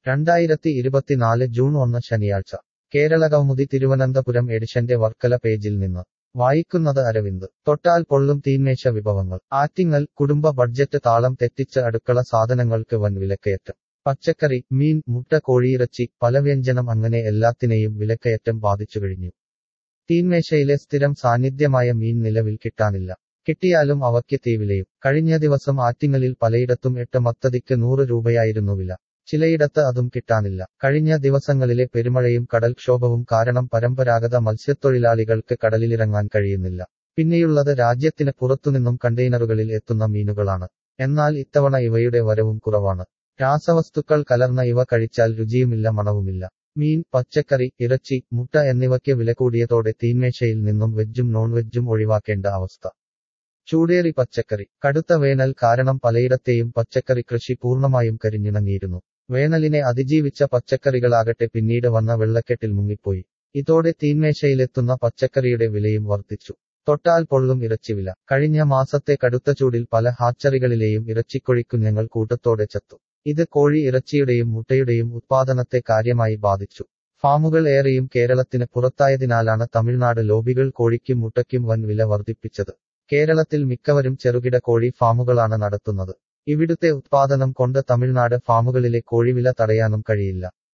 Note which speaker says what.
Speaker 1: രണ്ടായിരത്തി ഇരുപത്തിനാല് ജൂൺ ഒന്ന് ശനിയാഴ്ച കേരളകൗമുദി തിരുവനന്തപുരം എഡിഷന്റെ വർക്കല പേജിൽ നിന്ന് വായിക്കുന്നത് അരവിന്ദ് തൊട്ടാൽ പൊള്ളും തീന്മേശ വിഭവങ്ങൾ ആറ്റിങ്ങൽ കുടുംബ ബഡ്ജറ്റ് താളം തെറ്റിച്ച അടുക്കള സാധനങ്ങൾക്ക് വൻ വിലക്കയറ്റം പച്ചക്കറി മീൻ മുട്ട കോഴിയിറച്ചി പലവ്യഞ്ജനം അങ്ങനെ എല്ലാത്തിനെയും വിലക്കയറ്റം ബാധിച്ചു കഴിഞ്ഞു തീന്മേശയിലെ സ്ഥിരം സാന്നിധ്യമായ മീൻ നിലവിൽ കിട്ടാനില്ല കിട്ടിയാലും അവയ്ക്ക് തീവിലയും കഴിഞ്ഞ ദിവസം ആറ്റിങ്ങലിൽ പലയിടത്തും എട്ട് മത്തതിക്ക് നൂറ് രൂപയായിരുന്നു വില ചിലയിടത്ത് അതും കിട്ടാനില്ല കഴിഞ്ഞ ദിവസങ്ങളിലെ പെരുമഴയും കടൽക്ഷോഭവും കാരണം പരമ്പരാഗത മത്സ്യത്തൊഴിലാളികൾക്ക് കടലിലിറങ്ങാൻ കഴിയുന്നില്ല പിന്നെയുള്ളത് രാജ്യത്തിന് പുറത്തുനിന്നും കണ്ടെയ്നറുകളിൽ എത്തുന്ന മീനുകളാണ് എന്നാൽ ഇത്തവണ ഇവയുടെ വരവും കുറവാണ് രാസവസ്തുക്കൾ കലർന്ന ഇവ കഴിച്ചാൽ രുചിയുമില്ല മണവുമില്ല മീൻ പച്ചക്കറി ഇറച്ചി മുട്ട എന്നിവയ്ക്ക് വില കൂടിയതോടെ തീന്മേശയിൽ നിന്നും വെജും നോൺ വെജും ഒഴിവാക്കേണ്ട അവസ്ഥ ചൂടേറി പച്ചക്കറി കടുത്ത വേനൽ കാരണം പലയിടത്തെയും പച്ചക്കറി കൃഷി പൂർണ്ണമായും കരിഞ്ഞിണങ്ങിയിരുന്നു വേനലിനെ അതിജീവിച്ച പച്ചക്കറികളാകട്ടെ പിന്നീട് വന്ന വെള്ളക്കെട്ടിൽ മുങ്ങിപ്പോയി ഇതോടെ തീന്മേശയിലെത്തുന്ന പച്ചക്കറിയുടെ വിലയും വർദ്ധിച്ചു തൊട്ടാൽ പൊള്ളും ഇറച്ചിവില കഴിഞ്ഞ മാസത്തെ കടുത്ത ചൂടിൽ പല ഹാച്ചറികളിലെയും ഇറച്ചിക്കൊഴിക്കുഞ്ഞുങ്ങൾ കൂട്ടത്തോടെ ചത്തു ഇത് കോഴി ഇറച്ചിയുടെയും മുട്ടയുടെയും ഉത്പാദനത്തെ കാര്യമായി ബാധിച്ചു ഫാമുകൾ ഏറെയും കേരളത്തിന് പുറത്തായതിനാലാണ് തമിഴ്നാട് ലോബികൾ കോഴിക്കും മുട്ടയ്ക്കും വൻ വില വർദ്ധിപ്പിച്ചത് കേരളത്തിൽ മിക്കവരും ചെറുകിട കോഴി ഫാമുകളാണ് നടത്തുന്നത് ഇവിടുത്തെ ഉത്പാദനം കൊണ്ട് തമിഴ്നാട് ഫാമുകളിലെ കോഴിവില തടയാനും കഴിയില്ല